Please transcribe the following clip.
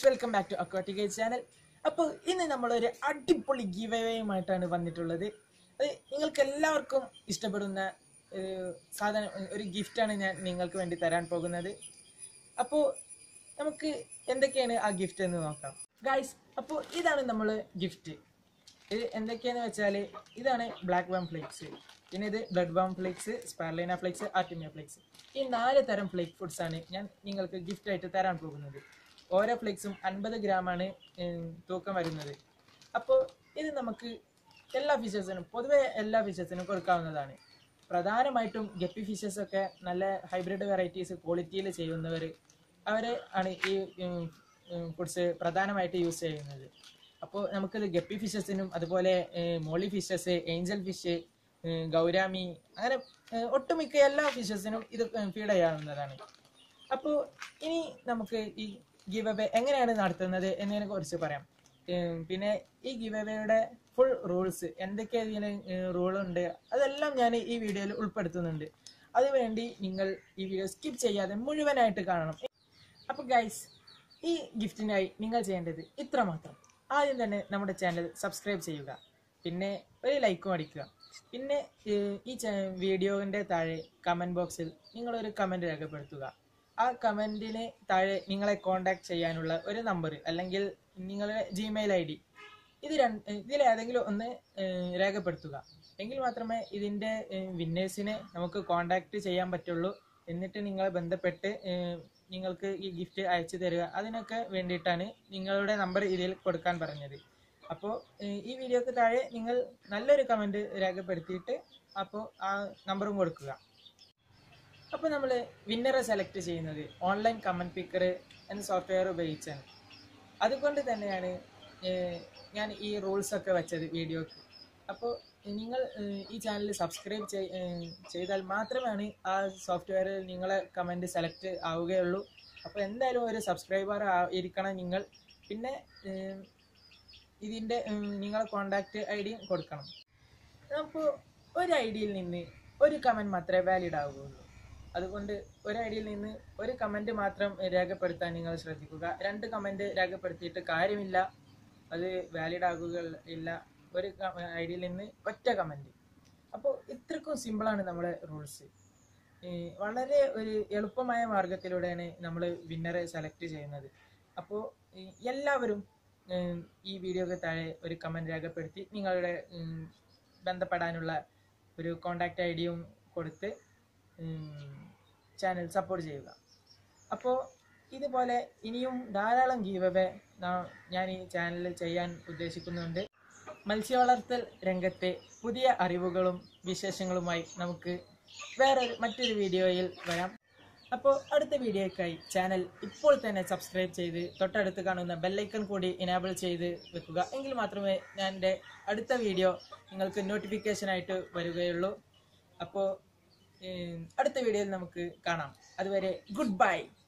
welcome back to aquatic channel അപ്പോൾ ഇന്ന് നമ്മളൊരു അടിപൊളി ഗീവയുമായിട്ടാണ് വന്നിട്ടുള്ളത് അത് നിങ്ങൾക്ക് എല്ലാവർക്കും ഇഷ്ടപ്പെടുന്ന ഒരു സാധനം ഒരു ഗിഫ്റ്റാണ് ഞാൻ നിങ്ങൾക്ക് വേണ്ടി തരാൻ പോകുന്നത് അപ്പോൾ നമുക്ക് എന്തൊക്കെയാണ് ആ ഗിഫ്റ്റ് എന്ന് നോക്കാം ഗായ്സ് അപ്പോൾ ഇതാണ് നമ്മൾ ഗിഫ്റ്റ് ഇത് എന്തൊക്കെയാന്ന് വെച്ചാൽ ഇതാണ് ബ്ലാക്ക് ബാം ഫ്ലേക്സ് പിന്നെ ഇത് ബ്ലഡ് ബാം flakes spirulina flakes artemia flakes ഈ നാല് തരം ഫ്ലേക്ക് ഫുഡ്സ് ആണ് ഞാൻ നിങ്ങൾക്ക് ഗിഫ്റ്റ് ആയിട്ട് തരാൻ പോകുന്നത് ഓരോ ഫ്ലേക്സും അൻപത് ഗ്രാമാണ് തൂക്കം വരുന്നത് അപ്പോൾ ഇത് നമുക്ക് എല്ലാ ഫിഷസിനും പൊതുവെ എല്ലാ ഫിഷസിനും കൊടുക്കാവുന്നതാണ് പ്രധാനമായിട്ടും ഗപ്പി ഫിഷസ് ഒക്കെ നല്ല ഹൈബ്രിഡ് വെറൈറ്റീസ് ക്വാളിറ്റിയിൽ ചെയ്യുന്നവർ അവരെ ആണ് ഈ ഫുഡ്സ് പ്രധാനമായിട്ട് യൂസ് ചെയ്യുന്നത് അപ്പോൾ നമുക്കിത് ഗപ്പി ഫിഷസിനും അതുപോലെ molly fishes angel fish gourami അങ്ങനെ ഏഹ്, ഒട്ടുമിക്ക എല്ലാ ഫിഷസിനും ഇത് ഫീഡ് ചെയ്യാവുന്നതാണ് അപ്പോൾ ഇനി നമുക്ക് ഈ ഗിവ് അവേ എങ്ങനെയാണ് നടത്തുന്നത് എന്നതിനെ കുറിച്ച് പറയാം ഏഹ്, പിന്നെ ഈ ഗിവ് അവേയുടെ ഫുൾ റൂൾസ് എന്തൊക്കെ ഇതിന് റൂളുണ്ട് അതെല്ലാം ഞാൻ ഈ വീഡിയോയിൽ ഉൾപ്പെടുത്തുന്നുണ്ട് അതുവേണ്ടി നിങ്ങൾ ഈ വീഡിയോ സ്കിപ്പ് ചെയ്യാതെ മുഴുവനായിട്ട് കാണണം അപ്പോൾ ഗൈസ് ഈ ഗിഫ്റ്റിനായി നിങ്ങൾ ചെയ്യേണ്ടത് ഇത്ര മാത്രം ആദ്യം തന്നെ നമ്മുടെ ചാനൽ സബ്സ്ക്രൈബ് ചെയ്യുക പിന്നെ ഒരു ലൈക്കും അടിക്കുക പിന്നെ ഏഹ്, ഈ വീഡിയോവിൻ്റെ താഴെ കമൻറ്റ് ബോക്സിൽ നിങ്ങളൊരു കമൻറ്റ് രേഖപ്പെടുത്തുക ആ കമൻറ്റിന് താഴെ നിങ്ങളെ കോൺടാക്ട് ചെയ്യാനുള്ള ഒരു നമ്പർ അല്ലെങ്കിൽ നിങ്ങളുടെ ജിമെയിൽ ഐ ഡി ഇത് രണ്ട് ഇതിലേതെങ്കിലും ഒന്ന് ഏഹ്, രേഖപ്പെടുത്തുക എങ്കിൽ മാത്രമേ ഇതിൻ്റെ വിന്നേഴ്സിനെ നമുക്ക് കോണ്ടാക്ട് ചെയ്യാൻ പറ്റുള്ളൂ എന്നിട്ട് നിങ്ങളെ ബന്ധപ്പെട്ട് ഏഹ്, നിങ്ങൾക്ക് ഈ ഗിഫ്റ്റ് അയച്ചു തരിക അതിനൊക്കെ വേണ്ടിയിട്ടാണ് നിങ്ങളുടെ നമ്പർ ഇതിൽ കൊടുക്കാൻ പറഞ്ഞത് അപ്പോൾ ഈ വീഡിയോക്ക് താഴെ നിങ്ങൾ നല്ലൊരു കമൻറ്റ് രേഖപ്പെടുത്തിയിട്ട് അപ്പോൾ ആ നമ്പറും കൊടുക്കുക അപ്പോൾ നമ്മൾ വിന്നറെ സെലക്ട് ചെയ്യുന്നത് ഓൺലൈൻ കമൻറ്റ് പിക്കർ എന്ന സോഫ്റ്റ്വെയർ ഉപയോഗിച്ചാണ് അതുകൊണ്ട് തന്നെയാണ് ഏഹ്, ഞാൻ ഈ റൂൾസ് ഒക്കെ വെച്ചത് വീഡിയോക്ക് അപ്പോൾ നിങ്ങൾ ഏഹ്, ഈ ചാനൽ സബ്സ്ക്രൈബ് ചെയ്- ഏഹ്, ചെയ്താൽ മാത്രമാണ് ആ സോഫ്റ്റ്വെയറിൽ നിങ്ങളെ കമൻറ്റ് സെലക്ട് ആവുകയുള്ളൂ അപ്പോൾ എന്തായാലും ഒരു സബ്സ്ക്രൈബർ ഇരിക്കണം നിങ്ങൾ പിന്നെ ഏഹ്, ഇതിൻ്റെ ഏഹ്, നിങ്ങളെ കോണ്ടാക്റ്റ് ഐ ഡിയും കൊടുക്കണം അപ്പോൾ ഒരു ഐ ഡിയിൽ നിന്ന് ഒരു കമൻറ്റ് മാത്രമേ വാലിഡ് ആവുകയുള്ളൂ അതുകൊണ്ട് ഒരു ഐ ഡിയിൽ നിന്ന് ഒരു കമൻറ്റ് മാത്രം രേഖപ്പെടുത്താൻ നിങ്ങൾ ശ്രദ്ധിക്കുക രണ്ട് കമൻറ്റ് രേഖപ്പെടുത്തിയിട്ട് കാര്യമില്ല അത് വാലിഡ് ആകുക ഇല്ല ഒരു ഐ ഡിയിൽ നിന്ന് ഒറ്റ കമൻറ്റ് അപ്പോൾ ഇത്രക്കും സിമ്പിളാണ് നമ്മുടെ റൂൾസ് വളരെ ഒരു എളുപ്പമായ മാർഗത്തിലൂടെയാണ് നമ്മൾ വിന്നറെ സെലക്ട് ചെയ്യുന്നത് അപ്പോൾ എല്ലാവരും ഉം, ഈ വീഡിയോക്ക് താഴെ ഒരു കമൻറ്റ് രേഖപ്പെടുത്തി നിങ്ങളുടെ ഉം, ബന്ധപ്പെടാനുള്ള ഒരു കോണ്ടാക്റ്റ് ഐ ഡിയും കൊടുത്ത് ചാനൽ സപ്പോർട്ട് ചെയ്യുക അപ്പോൾ ഇതുപോലെ ഇനിയും ധാരാളം ഗീവവേ ഞാൻ ഈ ചാനലിൽ ചെയ്യാൻ ഉദ്ദേശിക്കുന്നുണ്ട് മത്സ്യവളർത്തൽ രംഗത്തെ പുതിയ അറിവുകളും വിശേഷങ്ങളുമായി നമുക്ക് വേറെ മറ്റൊരു വീഡിയോയിൽ വരാം അപ്പോൾ അടുത്ത വീഡിയോയ്ക്കായി ചാനൽ ഇപ്പോൾ തന്നെ സബ്സ്ക്രൈബ് ചെയ്ത് തൊട്ടടുത്ത് കാണുന്ന ബെല്ലൈക്കൺ കൂടി എനാബിൾ ചെയ്ത് വെക്കുക എങ്കിൽ മാത്രമേ ഞാൻ എൻ്റെ അടുത്ത വീഡിയോ നിങ്ങൾക്ക് നോട്ടിഫിക്കേഷൻ ആയിട്ട് വരികയുള്ളൂ അപ്പോൾ അടുത്ത വീഡിയോയിൽ നമുക്ക് കാണാം അതുവരെ ഗുഡ് ബൈ